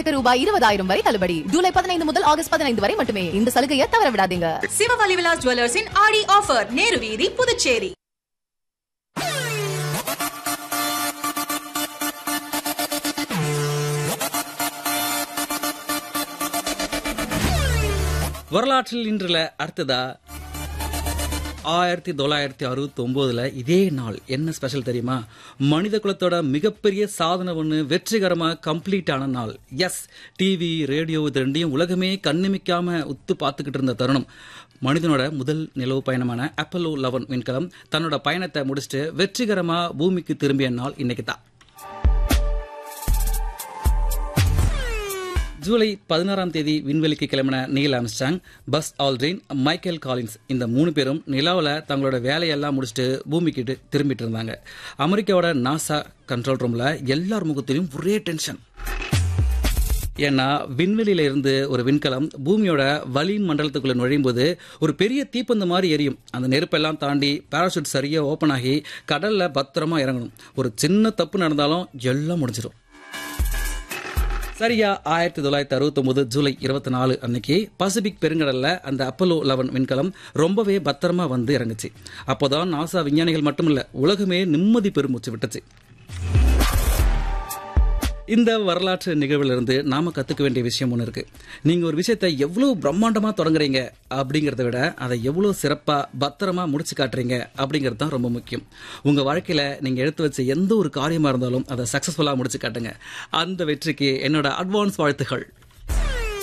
ரூபாய்க்கு ரூபாய் இருபதாயிரம் வரை தள்ளுபடி ஜூலை பதினைந்து முதல் ஆகஸ்ட் பதினைந்து வரை மட்டுமே இந்த சலுகையை தவற விடாதீங்க சிவவலி விலாஸ் ஜுவல்லர்ஸின் ஆடி ஆஃபர் நேரு வீதி புதுச்சேரி வரலாற்றில் இன்றுல அடுத்ததா ஆயிரத்தி தொள்ளாயிரத்தி அறுபத்தி ஒன்பதுல இதே நாள் என்ன ஸ்பெஷல் தெரியுமா மனித குலத்தோட மிகப்பெரிய சாதனை ஒன்று வெற்றிகரமா கம்ப்ளீட் ஆன நாள் எஸ் டிவி ரேடியோ இது ரெண்டையும் உலகமே கண்ணிமிக்காம உத்து பார்த்துக்கிட்டு இருந்த தருணம் மனிதனோட முதல் நிலவு பயணமான அப்பல்லோ லெவன் விண்கலம் தன்னோட பயணத்தை முடிச்சுட்டு வெற்றிகரமா பூமிக்கு திரும்பிய நாள் இன்னைக்கு தான் ஜூலை பதினாறாம் தேதி விண்வெளிக்கு கிளம்பின Neil Armstrong Buzz Aldrin Michael Collins இந்த மூணு பேரும் நிலாவில் தங்களோட வேலையெல்லாம் முடிச்சுட்டு பூமிக்கிட்டு திரும்பிட்டு இருந்தாங்க அமெரிக்காவோட நாசா கண்ட்ரோல் ரூமில் எல்லார் முகத்திலும் ஒரே டென்ஷன் ஏன்னா விண்வெளியில இருந்து ஒரு விண்கலம் பூமியோட வளி மண்டலத்துக்குள்ள நுழையும் போது ஒரு பெரிய தீப்பந்த மாதிரி எரியும் அந்த நெருப்பெல்லாம் தாண்டி பாராசூட் சரியா ஓபன் ஆகி கடல்ல பத்திரமா இறங்கணும் ஒரு சின்ன தப்பு நடந்தாலும் எல்லாம் முடிஞ்சிடும் சரியா ஆயிரத்தி தொள்ளாயிரத்தி அறுபத்தொன்பது ஜூலை இருபத்தி நாலு அன்னைக்கு பசிபிக் பெருங்கடல்ல அந்த அப்பல்லோ லெவன் விண்கலம் ரொம்பவே பத்திரமா வந்து இறங்குச்சு அப்போதான் நாசா விஞ்ஞானிகள் மட்டும் இல்ல உலகமே நிம்மதி பெருமூச்சு விட்டுச்சு இந்த வரலாற்று நிகழ்விலிருந்து நாம கத்துக்க வேண்டிய விஷயம் ஒன்று இருக்கு நீங்க ஒரு விஷயத்தை எவ்வளவு பிரம்மாண்டமா தொடங்குறீங்க அப்படிங்கறத விட அதை எவ்வளவு சிறப்பா பத்திரமா முடிச்சு காட்டுறீங்க அப்படிங்கிறது தான் ரொம்ப முக்கியம் உங்க வாழ்க்கையில நீங்க எடுத்து வச்ச எந்த ஒரு காரியமா இருந்தாலும் அதை சக்சஸ்ஃபுல்லா முடிச்சு காட்டுங்க அந்த வெற்றிக்கு என்னோட அட்வான்ஸ் வாழ்த்துகள்